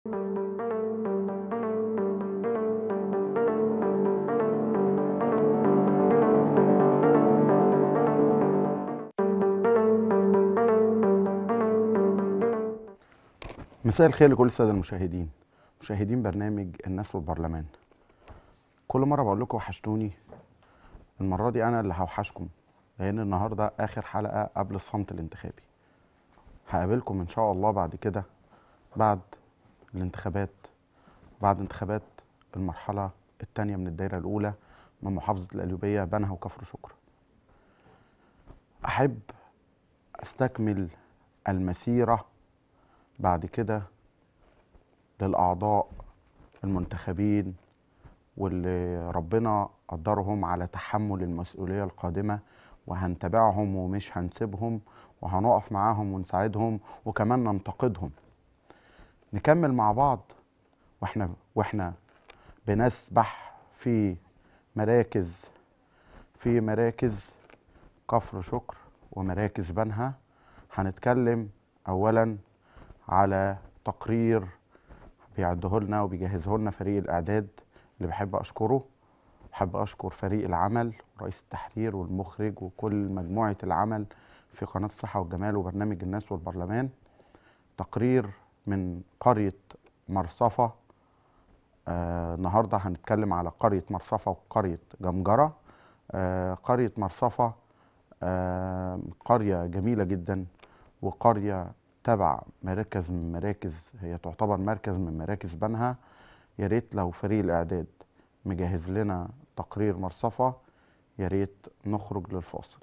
مساء الخير لكل الساده المشاهدين مشاهدين برنامج الناس والبرلمان كل مره بقول لكم وحشتوني المره دي انا اللي هوحشكم لان النهارده اخر حلقه قبل الصمت الانتخابي هقابلكم ان شاء الله بعد كده بعد الانتخابات بعد انتخابات المرحله الثانيه من الدايره الاولى من محافظه القليوبيه بنها وكفر شكر احب استكمل المسيره بعد كده للأعضاء المنتخبين واللي ربنا قدرهم على تحمل المسؤولية القادمة وهنتابعهم ومش هنسيبهم وهنقف معاهم ونساعدهم وكمان ننتقدهم نكمل مع بعض واحنا واحنا بنسبح في مراكز في مراكز كفر شكر ومراكز بنها هنتكلم اولا على تقرير بيعده لنا وبيجهزه لنا فريق الاعداد اللي بحب اشكره بحب اشكر فريق العمل ورئيس التحرير والمخرج وكل مجموعه العمل في قناه الصحه والجمال وبرنامج الناس والبرلمان تقرير من قريه مرصفه آه النهارده هنتكلم على قريه مرصفه وقريه جمجره آه قريه مرصفه آه قريه جميله جدا وقريه تبع مركز من مراكز هي تعتبر مركز من مراكز بنها يا ريت لو فريق الاعداد مجهز لنا تقرير مرصفه يا ريت نخرج للفاصل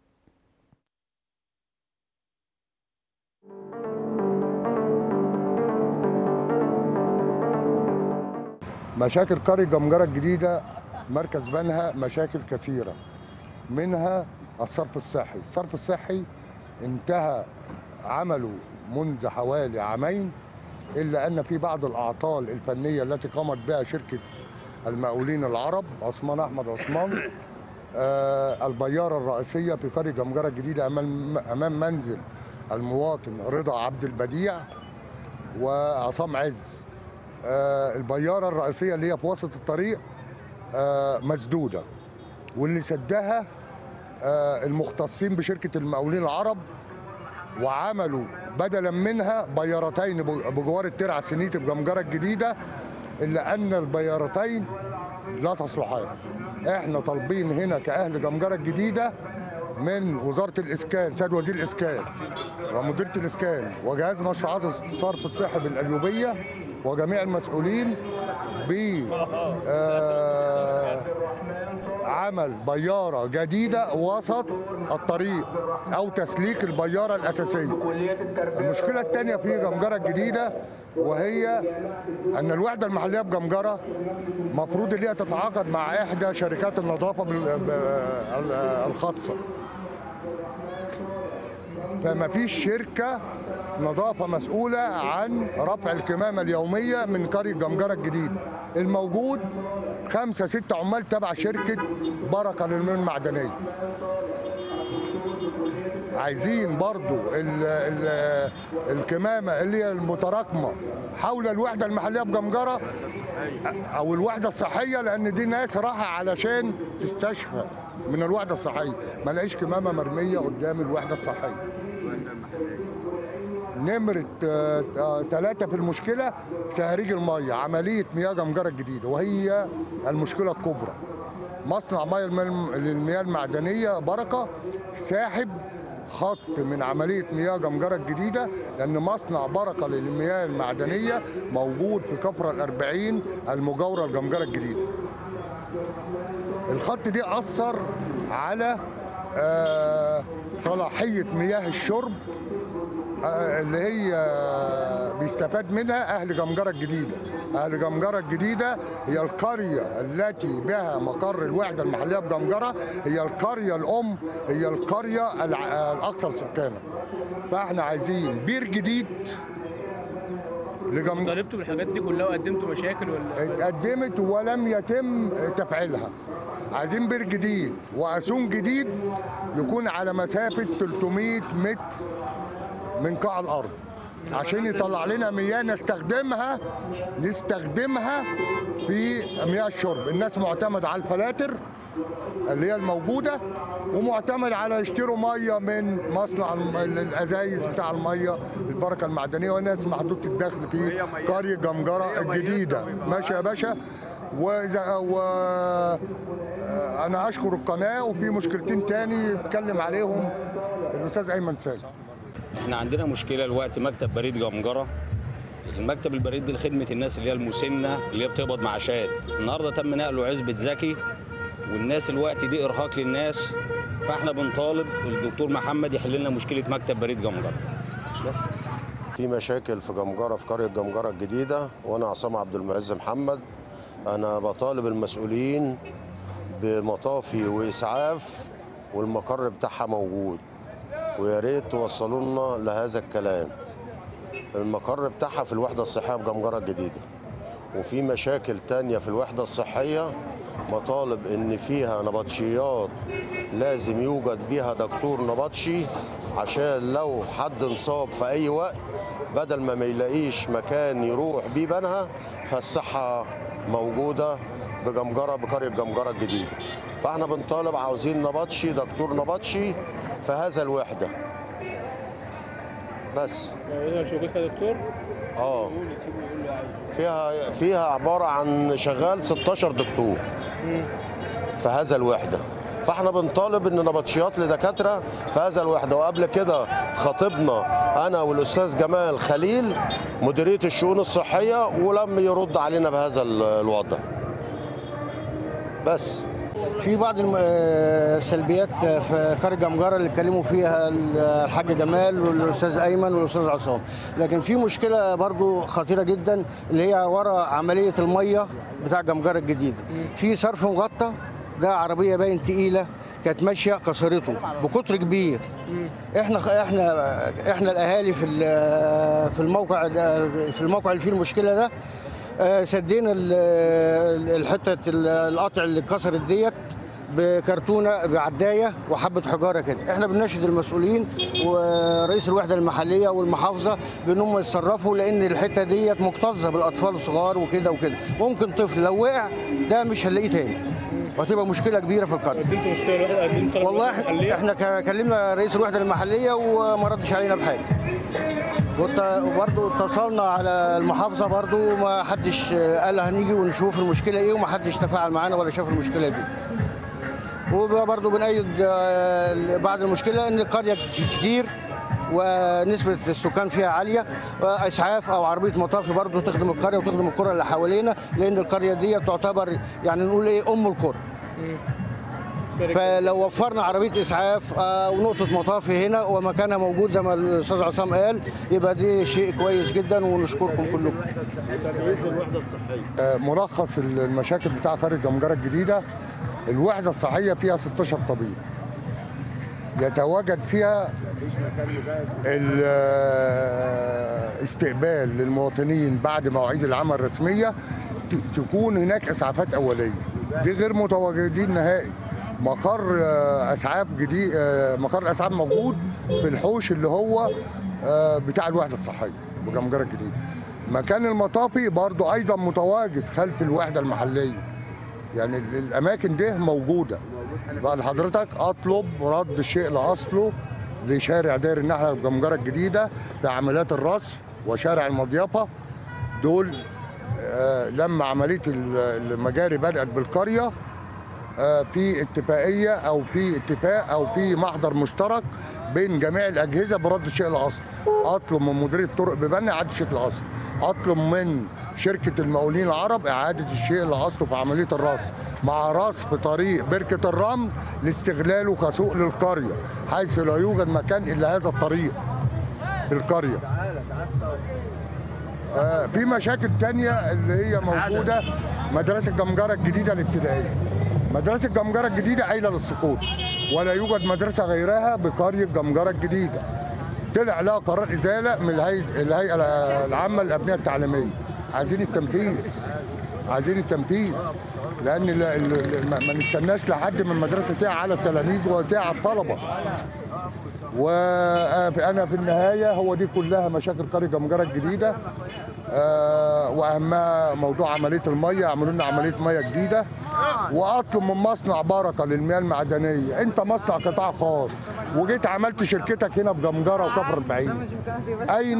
مشاكل قرية جمجرة الجديدة مركز بنها مشاكل كثيرة منها الصرف الصحي الصرف الصحي انتهى عمله منذ حوالي عامين إلا أن في بعض الأعطال الفنية التي قامت بها شركة المقاولين العرب عثمان أحمد عثمان آه البيارة الرئيسية في قرية جمجرة الجديدة أمام, أمام منزل المواطن رضا عبد البديع وعصام عز آه البيارة الرئيسية اللي هي في وسط الطريق آه مسدودة واللي سدها آه المختصين بشركة المقاولين العرب وعملوا بدلا منها بيارتين بجوار الترعه السنيتي بجمجره الجديده الا ان البيارتين لا تصلحان احنا طالبين هنا كاهل جمجره الجديده من وزاره الاسكان سيد وزير الاسكان ومديريه الاسكان وجهاز مشروعات الصرف الصحي بالقليوبيه وجميع المسؤولين ب آه عمل بيارة جديدة وسط الطريق أو تسليك البيارة الأساسية المشكلة الثانية في جمجرة الجديدة وهي أن الوحدة المحلية بجمجرة مفروض اللي هي تتعاقد مع إحدى شركات النظافة الخاصة فما فيش شركة نظافة مسؤولة عن رفع الكمامة اليومية من قرية جمجرة الجديدة الموجود خمسة ستة عمال تبع شركة بركة للمياه المعدنية عايزين برضو ال ال الكمامة اللي هي المتراكمة حول الوحدة المحلية بجمجرة أو الوحدة الصحية لأن دي ناس راحة علشان تستشفى من الوحدة الصحية ما لاقيش كمامة مرمية قدام الوحدة الصحية نمرة ثلاثة في المشكلة سهريج المية عملية مياه جمجرة الجديدة وهي المشكلة الكبرى مصنع مياه للمياه المعدنية بركة ساحب خط من عملية مياه جمجرة الجديدة لأن مصنع بركة للمياه المعدنية موجود في كفر الأربعين المجاورة لجمجرة الجديدة الخط دي أثر على صلاحية مياه الشرب اللي هي بيستفاد منها اهل جمجره الجديده اهل جمجره الجديده هي القريه التي بها مقر الوحده المحليه بجمجره هي القريه الام هي القريه الاكثر سكانا فاحنا عايزين بير جديد لجم... طالبتوا بالحاجات دي كلها وقدمتوا مشاكل ولا اتقدمت ولم يتم تفعيلها عايزين بير جديد واسون جديد يكون على مسافه 300 متر من قاع الارض عشان يطلع لنا مياه نستخدمها نستخدمها في مياه الشرب الناس معتمدة على الفلاتر اللي هي الموجودة ومعتمد على يشتروا مية من مصنع الم- الأزايز بتاع المية البركة المعدنية والناس محدودة الدخل في قرية جمجرة الجديدة ماشي يا باشا وإذا و أنا أشكر القناة وفي مشكلتين تاني يتكلم عليهم الأستاذ أيمن سالم احنا عندنا مشكله الوقت مكتب بريد جمجره المكتب البريد دي لخدمه الناس اللي هي المسنه اللي هي بتقبض معاشات النهارده تم نقله عزبه زكي والناس الوقت دي ارهاق للناس فاحنا بنطالب الدكتور محمد يحل لنا مشكله مكتب بريد جمجره بس في مشاكل في جمجرة في قرية جمجرة الجديدة وأنا عصام عبد المعز محمد أنا بطالب المسؤولين بمطافي وإسعاف والمقر بتاعها موجود ويا ريت توصلوا لنا لهذا الكلام المقر بتاعها في الوحدة الصحية بجمجرة الجديدة وفي مشاكل تانية في الوحدة الصحية مطالب ان فيها نبطشيات لازم يوجد بيها دكتور نبطشي عشان لو حد انصاب في اي وقت بدل ما ما يلاقيش مكان يروح بيه بنها فالصحة موجودة بجمجرة بقرية جمجرة الجديدة فاحنا بنطالب عاوزين نبطشي دكتور نبطشي في هذا الوحدة بس مش موجود فيها دكتور اه فيها فيها عباره عن شغال 16 دكتور في هذا الوحده فاحنا بنطالب ان نبطشيات لدكاتره في هذا الوحده وقبل كده خطبنا انا والاستاذ جمال خليل مديريه الشؤون الصحيه ولم يرد علينا بهذا ال- الوضع بس في بعض الم- آه، السلبيات آه، في قرية جمجرة اللي اتكلموا فيها ال- الحاج جمال والاستاذ ايمن والاستاذ عصام لكن في مشكله برضو خطيره جدا اللي هي ورا عمليه الميه بتاع جمجرة الجديده في صرف مغطى ده عربيه باين تقيله كانت ماشيه كسرته بقطر كبير احنا احنا احنا الاهالي في ال- في الموقع ده في الموقع اللي فيه المشكله ده آه، سدينا ال- ال- الحته ال- القطع اللي اتكسرت ديت بكرتونه بعدايه وحبه حجاره كده احنا بنناشد المسؤولين ورئيس الوحده المحليه والمحافظه بانهم يتصرفوا لان الحته ديت مكتظه بالاطفال الصغار وكده وكده ممكن طفل لو وقع ده مش هنلاقيه تاني وهتبقى مشكله كبيره في القريه قدمتوا مشكله لواحد قدمت طلب والله لواحد احنا محلية. احنا ك- كلمنا رئيس الوحده المحليه وما ردش علينا بحاجه وت- وبرضه اتصلنا على المحافظه برضه ما حدش قال هنيجي ونشوف المشكله ايه وما حدش تفاعل معانا ولا شاف المشكله دي وبرضه بنأيد آه، بعد المشكله ان القريه كتير ونسبة السكان فيها عالية آه، إسعاف أو عربية مطاف برضه تخدم القرية وتخدم القرى اللي حوالينا لأن القرية دي تعتبر يعني نقول إيه أم القرى فلو وفرنا عربيه اسعاف آه، ونقطه مطافي هنا ومكانها موجود زي ما الاستاذ عصام قال يبقى دي شيء كويس جدا ونشكركم كلكم آه، ملخص المشاكل بتاع قرية جمجرة الجديدة الوحدة الصحية فيها 16 طبيب يتواجد فيها الاستقبال للمواطنين بعد مواعيد العمل الرسمية ت- تكون هناك إسعافات أولية دي غير متواجدين نهائي مقر آه، اسعاف جديد آه، مقر اسعاف موجود في الحوش اللي هو آه، بتاع الوحده الصحيه بجمجره الجديد مكان المطافي برضو ايضا متواجد خلف الوحده المحليه يعني ال- الاماكن دي موجوده بقى لحضرتك اطلب رد الشيء لاصله لشارع داير النحله بجمجره الجديده بعمليات الرصف وشارع المضيفه دول آه، لما عمليه ال- المجاري بدات بالقريه آه، في اتفاقيه او في اتفاق او في محضر مشترك بين جميع الاجهزه برد الشيء الاصلي اطلب من مديريه الطرق ببني اعاده الشيء الاصلي اطلب من شركه المقاولين العرب اعاده الشيء الاصلي في عمليه الرصف مع رصف طريق بركه الرمل لاستغلاله كسوق للقريه حيث لا يوجد مكان الا هذا الطريق في القريه آه، في مشاكل تانية اللي هي موجودة مدرسة جمجرة الجديدة الابتدائية مدرسة جمجرة الجديدة قايلة للسقوط ولا يوجد مدرسة غيرها بقرية جمجرة الجديدة طلع لها قرار إزالة من الهيئة الهيئة العامة للأبنية التعليمية عايزين التنفيذ عايزين التنفيذ لأن ال- ال- ال- ما ما نستناش لحد من المدرسة تقع على التلاميذ وتقع على الطلبة وانا في النهايه هو دي كلها مشاكل قريه جمجره الجديده آه، واهمها موضوع عمليه الميه يعملوا لنا عمليه ميه جديده واطلب من مصنع بركه للمياه المعدنيه انت مصنع قطاع خاص وجيت عملت شركتك هنا في جمجره وكفر البعيد اين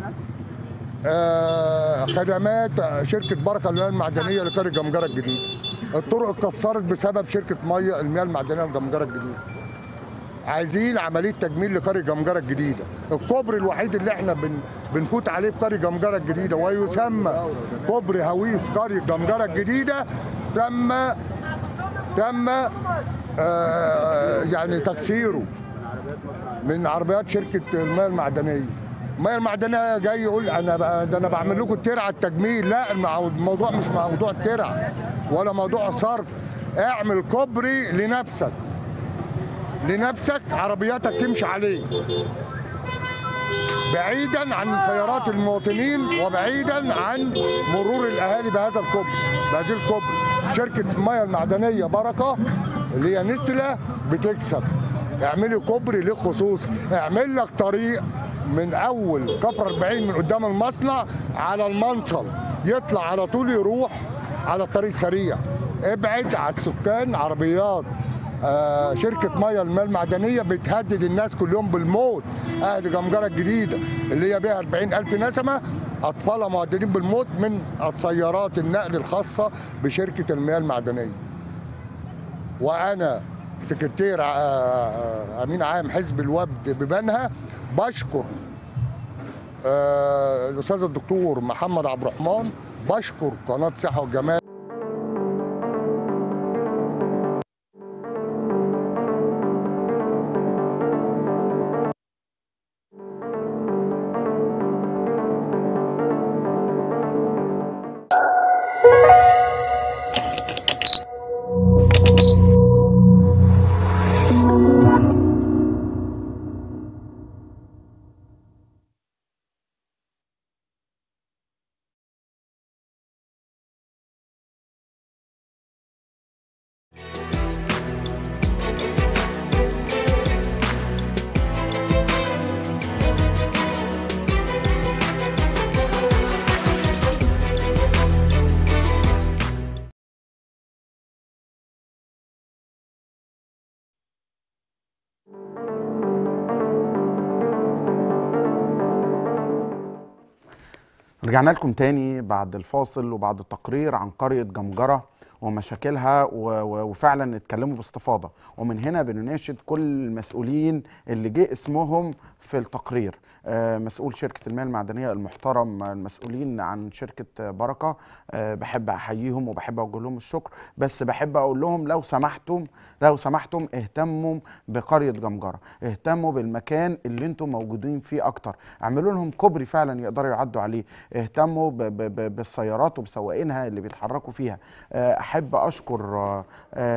آه، خدمات شركه بركه للمياه المعدنيه لقريه جمجره الجديده الطرق اتكسرت بسبب شركه ميه المياه المعدنيه لجمجره الجديده عايزين عمليه تجميل لقريه جمجره الجديده الكوبري الوحيد اللي احنا بن بنفوت عليه في قريه جمجره الجديده ويسمى كوبري هويس قريه جمجره الجديده تم تم آه يعني تكسيره من عربيات شركه المياه المعدنيه المياه المعدنيه جاي يقول انا ب- ده انا بعمل لكم الترعه التجميل لا المع- الموضوع مش موضوع الترعه ولا موضوع صرف اعمل كوبري لنفسك لنفسك عربياتك تمشي عليه بعيدا عن سيارات المواطنين وبعيدا عن مرور الاهالي بهذا الكوبري بهذه الكوبري شركه المياه المعدنيه بركه اللي هي نستله بتكسب اعملي كوبري ليه خصوصي اعمل لك طريق من اول كفر 40 من قدام المصنع على المنصل يطلع على طول يروح على الطريق سريع ابعد على السكان عربيات آه، شركة مية المياه المعدنية بتهدد الناس كل يوم بالموت أهل جمجرة الجديدة اللي هي بيها 40 ألف نسمة أطفالها مهددين بالموت من السيارات النقل الخاصة بشركة المياه المعدنية وأنا سكرتير آه، آه، أمين عام حزب الوفد ببنها بشكر آه، الأستاذ الدكتور محمد عبد الرحمن بشكر قناة صحة والجمال رجعنا لكم تاني بعد الفاصل وبعد التقرير عن قرية جمجرة ومشاكلها و- و- وفعلا اتكلموا باستفاضة ومن هنا بنناشد كل المسؤولين اللي جه اسمهم في التقرير آه، مسؤول شركة المياه المعدنية المحترم المسؤولين عن شركة بركة آه، بحب أحييهم وبحب أوجه لهم الشكر بس بحب أقول لهم لو سمحتم لو سمحتم اهتموا بقرية جمجرة اهتموا بالمكان اللي انتم موجودين فيه أكتر اعملوا لهم كوبري فعلا يقدروا يعدوا عليه اهتموا ب- ب- ب- بالسيارات وبسواقينها اللي بيتحركوا فيها آه، احب اشكر آه،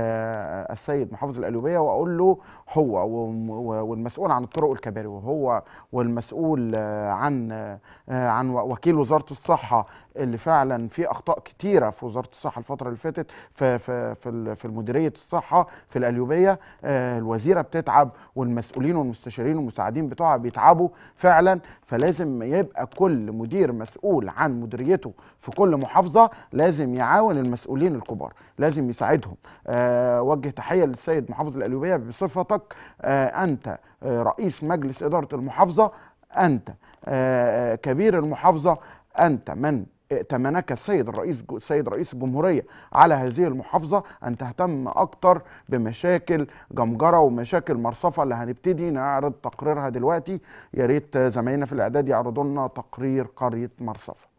آه، السيد محافظ القليوبيه واقول له هو وم- و- والمسؤول عن الطرق والكباري وهو والمسؤول آه، عن آه، عن و- وكيل وزاره الصحه اللي فعلا في اخطاء كتيره في وزاره الصحه الفتره اللي فاتت في في في ال- في مديريه الصحه في القليوبيه آه، الوزيره بتتعب والمسؤولين والمستشارين والمساعدين بتوعها بيتعبوا فعلا فلازم يبقى كل مدير مسؤول عن مديريته في كل محافظه لازم يعاون المسؤولين الكبار لازم يساعدهم أه وجه تحيه للسيد محافظ القليوبيه بصفتك أه انت آه، رئيس مجلس اداره المحافظه انت آه، كبير المحافظه انت من ائتمنك السيد الرئيس السيد رئيس الجمهوريه على هذه المحافظه ان تهتم اكتر بمشاكل جمجره ومشاكل مرصفه اللي هنبتدي نعرض تقريرها دلوقتي يا ريت زمايلنا في الاعداد يعرضوا لنا تقرير قريه مرصفه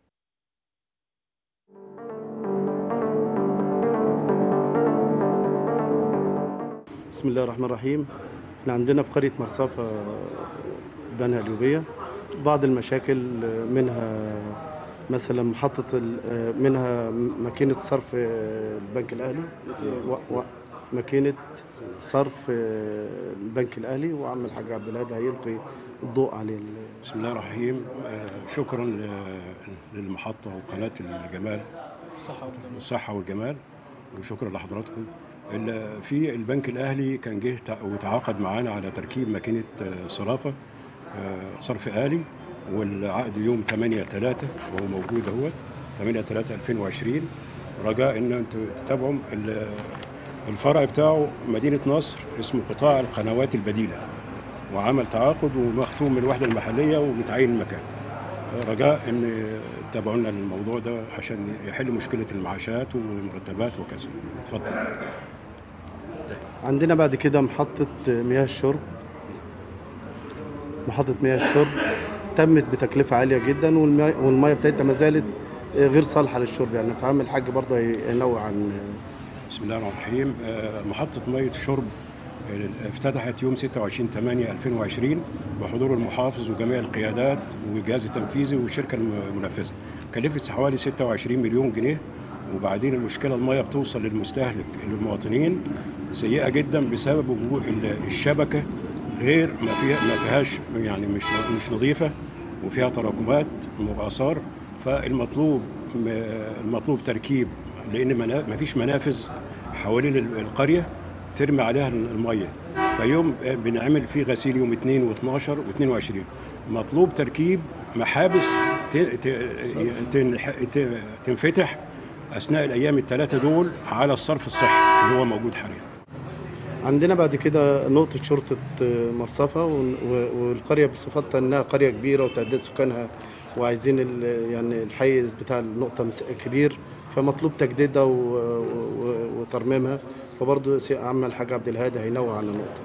بسم الله الرحمن الرحيم احنا عندنا في قرية مرصفة بنها اليوبية بعض المشاكل منها مثلا محطة ال- منها ماكينة صرف البنك الأهلي و- و- ماكينة صرف البنك الأهلي وعم الحاج عبد الهادي هيلقي الضوء عليه بسم الله الرحمن الرحيم آه، شكرا ل- للمحطة وقناة الجمال الصحة والجمال وشكرا لحضراتكم ال- في البنك الاهلي كان جه تع- وتعاقد معانا على تركيب ماكينه آه، صرافه آه، صرف آلي والعقد يوم 8 3 وهو موجود اهوت 8 3 2020 رجاء ان انتوا تتابعوا ال- الفرع بتاعه مدينه نصر اسمه قطاع القنوات البديله وعمل تعاقد ومختوم من الوحده المحليه ومتعين المكان رجاء ان تابعونا الموضوع ده عشان يحل مشكله المعاشات والمرتبات وكذا اتفضل عندنا بعد كده محطة مياه الشرب محطة مياه الشرب تمت بتكلفة عالية جدا والمياه والمياه بتاعتها ما زالت غير صالحة للشرب يعني فعم الحاج برضه هينوع عن بسم الله الرحمن الرحيم آه، محطة مية الشرب آه، افتتحت يوم 26 8 2020 بحضور المحافظ وجميع القيادات والجهاز التنفيذي والشركة المنفذة كلفت حوالي 26 مليون جنيه وبعدين المشكلة المية بتوصل للمستهلك للمواطنين سيئة جدا بسبب وجود ال- الشبكة غير ما فيها ما فيهاش يعني مش مش نظيفة وفيها تراكمات وآثار فالمطلوب م- المطلوب تركيب لان منا- مفيش منافذ حوالين ال- القريه ترمي عليها الميه فيوم بنعمل فيه غسيل يوم 2 و12 و22 مطلوب تركيب محابس ت- ت- تنح- ت- تنفتح اثناء الايام الثلاثه دول على الصرف الصحي اللي هو موجود حاليا عندنا بعد كده نقطة شرطة مرصفة ون- و- والقرية بصفتها إنها قرية كبيرة وتعداد سكانها وعايزين ال- يعني الحيز بتاع النقطة مس- كبير فمطلوب تجديدها و- و- وترميمها فبرضه سي- عم الحاج عبد الهادي هينوع عن النقطة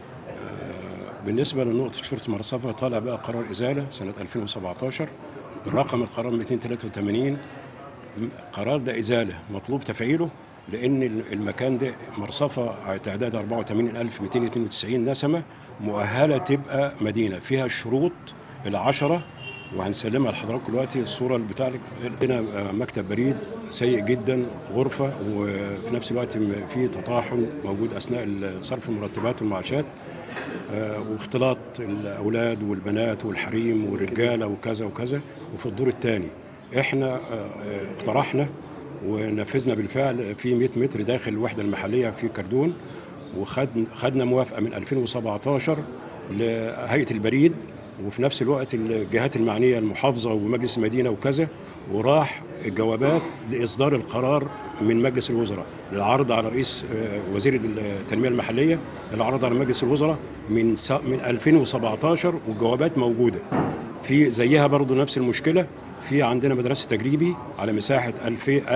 بالنسبه لنقطه شرطه مرصفه طالع بقى قرار ازاله سنه 2017 الرقم القرار 283 قرار ده ازاله مطلوب تفعيله لان المكان ده مرصفه تعداد 84292 نسمه مؤهله تبقى مدينه فيها الشروط العشره وهنسلمها لحضراتكم دلوقتي الصوره بتاع هنا مكتب بريد سيء جدا غرفه وفي نفس الوقت في تطاحن موجود اثناء صرف المرتبات والمعاشات آه، واختلاط الاولاد والبنات والحريم والرجاله وكذا وكذا وفي الدور الثاني احنا آه، آه، اقترحنا ونفذنا بالفعل في 100 متر داخل الوحده المحليه في كردون وخدنا خدنا موافقه من 2017 لهيئه البريد وفي نفس الوقت الجهات المعنيه المحافظه ومجلس المدينه وكذا وراح الجوابات لاصدار القرار من مجلس الوزراء للعرض على رئيس آه، وزير التنميه المحليه للعرض على مجلس الوزراء من س- من 2017 والجوابات موجوده في زيها برضو نفس المشكله في عندنا مدرسه تجريبي على مساحه 2000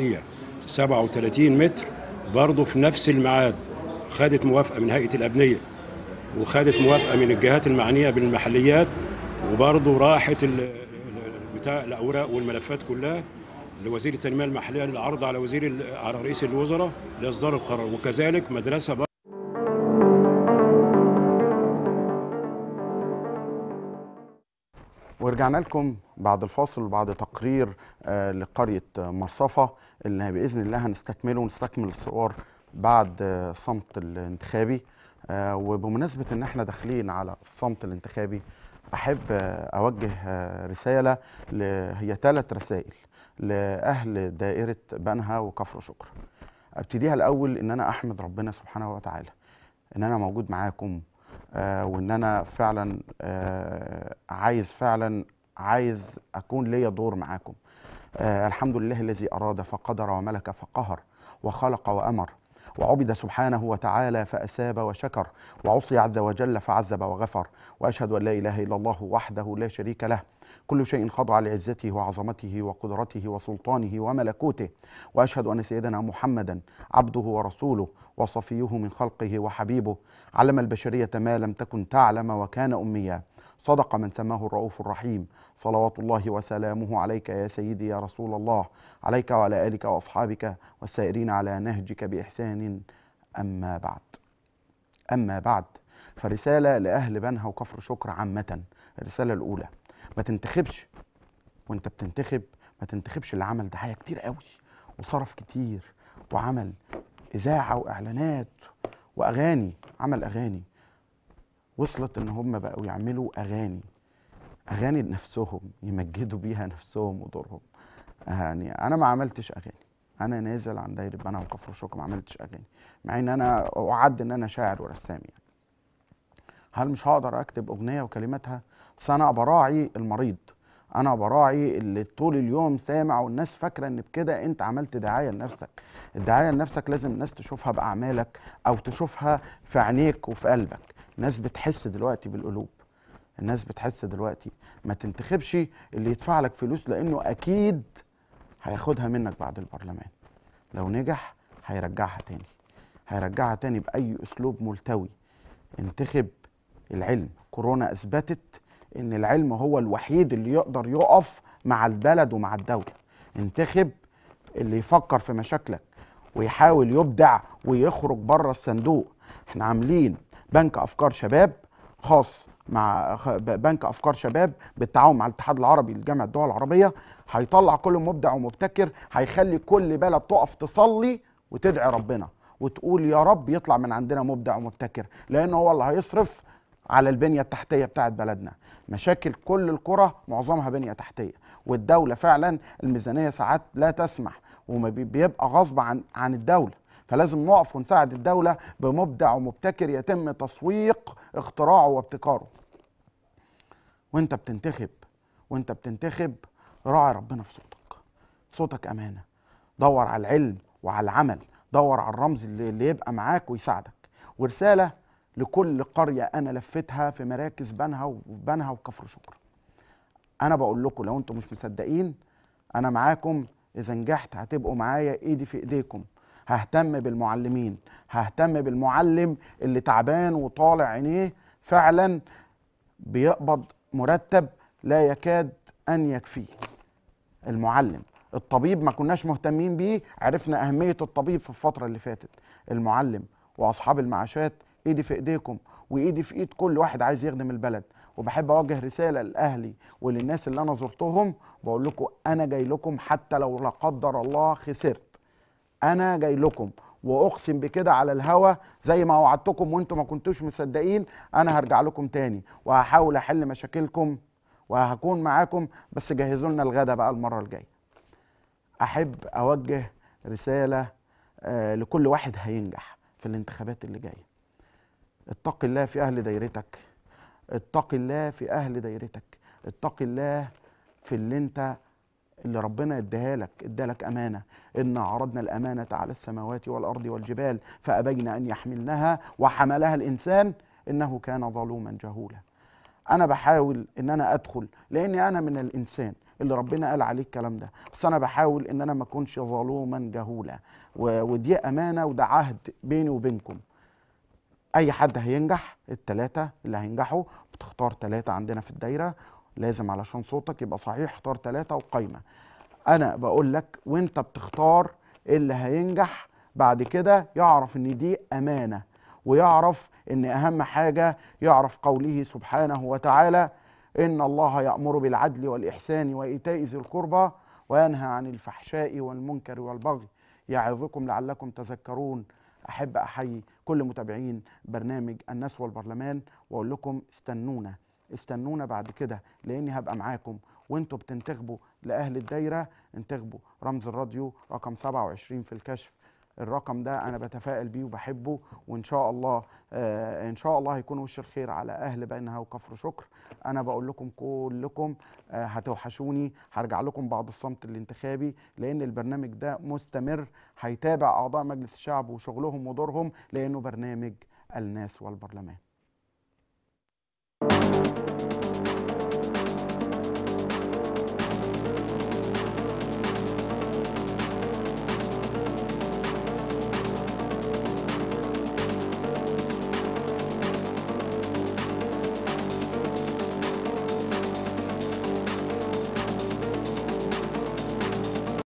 1137 متر برضو في نفس الميعاد خدت موافقه من هيئه الابنيه وخدت موافقه من الجهات المعنيه بالمحليات وبرضه راحت ال- ال- بتاع الاوراق والملفات كلها لوزير التنميه المحليه للعرض على وزير ال- على رئيس الوزراء لاصدار القرار وكذلك مدرسه بر- ورجعنا لكم بعد الفاصل وبعد تقرير آه، لقرية آه، مرصفة اللي بإذن الله هنستكمله ونستكمل الصور بعد آه، الصمت الانتخابي آه، وبمناسبة إن احنا داخلين على الصمت الانتخابي أحب آه، أوجه آه، رسالة ل- هي ثلاث رسائل لأهل دائرة بنها وكفر شكر ابتديها الأول إن أنا أحمد ربنا سبحانه وتعالى إن أنا موجود معاكم آه، وان انا فعلا آه، عايز فعلا عايز اكون ليا دور معاكم آه، الحمد لله الذي اراد فقدر وملك فقهر وخلق وامر وعبد سبحانه وتعالى فاثاب وشكر وعصي عز وجل فعذب وغفر واشهد ان لا اله الا الله وحده لا شريك له كل شيء خضع لعزته وعظمته وقدرته وسلطانه وملكوته واشهد ان سيدنا محمدا عبده ورسوله وصفيه من خلقه وحبيبه علم البشريه ما لم تكن تعلم وكان اميا صدق من سماه الرؤوف الرحيم صلوات الله وسلامه عليك يا سيدي يا رسول الله عليك وعلى الك واصحابك والسائرين على نهجك باحسان اما بعد اما بعد فرساله لاهل بنها وكفر شكر عامه الرساله الاولى ما تنتخبش وانت بتنتخب ما تنتخبش اللي عمل دعايه كتير قوي وصرف كتير وعمل اذاعه واعلانات واغاني عمل اغاني وصلت ان هم بقوا يعملوا اغاني اغاني لنفسهم يمجدوا بيها نفسهم ودورهم يعني انا ما عملتش اغاني انا نازل عن دايره بنها وكفر شكر ما عملتش اغاني مع ان انا اعد ان انا شاعر ورسام يعني هل مش هقدر اكتب اغنيه وكلماتها بس انا براعي المريض انا براعي اللي طول اليوم سامع والناس فاكره ان بكده انت عملت دعايه لنفسك الدعايه لنفسك لازم الناس تشوفها باعمالك او تشوفها في عينيك وفي قلبك الناس بتحس دلوقتي بالقلوب الناس بتحس دلوقتي ما تنتخبش اللي يدفع لك فلوس لانه اكيد هياخدها منك بعد البرلمان لو نجح هيرجعها تاني هيرجعها تاني باي اسلوب ملتوي انتخب العلم كورونا اثبتت ان العلم هو الوحيد اللي يقدر يقف مع البلد ومع الدوله انتخب اللي يفكر في مشاكلك ويحاول يبدع ويخرج بره الصندوق احنا عاملين بنك افكار شباب خاص مع خ- ب- بنك افكار شباب بالتعاون مع الاتحاد العربي لجامعه الدول العربيه هيطلع كل مبدع ومبتكر هيخلي كل بلد تقف تصلي وتدعي ربنا وتقول يا رب يطلع من عندنا مبدع ومبتكر لان هو اللي هيصرف على البنيه التحتيه بتاعت بلدنا مشاكل كل القرى معظمها بنيه تحتيه والدوله فعلا الميزانيه ساعات لا تسمح وما بي- بيبقى غصب عن عن الدوله فلازم نقف ونساعد الدوله بمبدع ومبتكر يتم تسويق اختراعه وابتكاره وانت بتنتخب وانت بتنتخب راعي ربنا في صوتك صوتك امانه دور على العلم وعلى العمل دور على الرمز اللي, اللي يبقى معاك ويساعدك ورساله لكل قريه انا لفتها في مراكز بنها وبنها وكفر شكر انا بقول لكم لو انتم مش مصدقين انا معاكم اذا نجحت هتبقوا معايا ايدي في ايديكم ههتم بالمعلمين ههتم بالمعلم اللي تعبان وطالع عينيه فعلا بيقبض مرتب لا يكاد ان يكفيه المعلم الطبيب ما كناش مهتمين بيه عرفنا أهمية الطبيب في الفترة اللي فاتت المعلم وأصحاب المعاشات إيدي في إيديكم وإيدي في إيد كل واحد عايز يخدم البلد وبحب أوجه رسالة لأهلي وللناس اللي أنا زرتهم بقول لكم أنا جاي لكم حتى لو لا قدر الله خسرت انا جاي لكم واقسم بكده على الهوا زي ما وعدتكم وانتم ما كنتوش مصدقين انا هرجع لكم تاني وهحاول احل مشاكلكم وهكون معاكم بس جهزوا لنا الغدا بقى المره الجايه احب اوجه رساله آه لكل واحد هينجح في الانتخابات اللي جايه اتق الله في اهل دايرتك اتق الله في اهل دايرتك اتق الله في اللي انت اللي ربنا اداها لك ادالك امانه ان عرضنا الامانه على السماوات والارض والجبال فابين ان يحملنها وحملها الانسان انه كان ظلوما جهولا انا بحاول ان انا ادخل لاني انا من الانسان اللي ربنا قال عليه الكلام ده بس انا بحاول ان انا ما اكونش ظلوما جهولا و- ودي امانه وده عهد بيني وبينكم اي حد هينجح التلاتة اللي هينجحوا بتختار تلاتة عندنا في الدايره لازم علشان صوتك يبقى صحيح اختار تلاتة وقايمه انا بقول لك وانت بتختار اللي هينجح بعد كده يعرف ان دي امانه ويعرف ان اهم حاجه يعرف قوله سبحانه وتعالى ان الله يامر بالعدل والاحسان وايتاء ذي القربى وينهى عن الفحشاء والمنكر والبغي يعظكم لعلكم تذكرون احب احيي كل متابعين برنامج الناس والبرلمان واقول لكم استنونا استنونا بعد كده لاني هبقى معاكم وانتوا بتنتخبوا لاهل الدايره انتخبوا رمز الراديو رقم 27 في الكشف الرقم ده انا بتفائل بيه وبحبه وان شاء الله آه ان شاء الله هيكون وش الخير على اهل بينها وكفر شكر انا بقول لكم كلكم آه هتوحشوني هرجع لكم بعد الصمت الانتخابي لان البرنامج ده مستمر هيتابع اعضاء مجلس الشعب وشغلهم ودورهم لانه برنامج الناس والبرلمان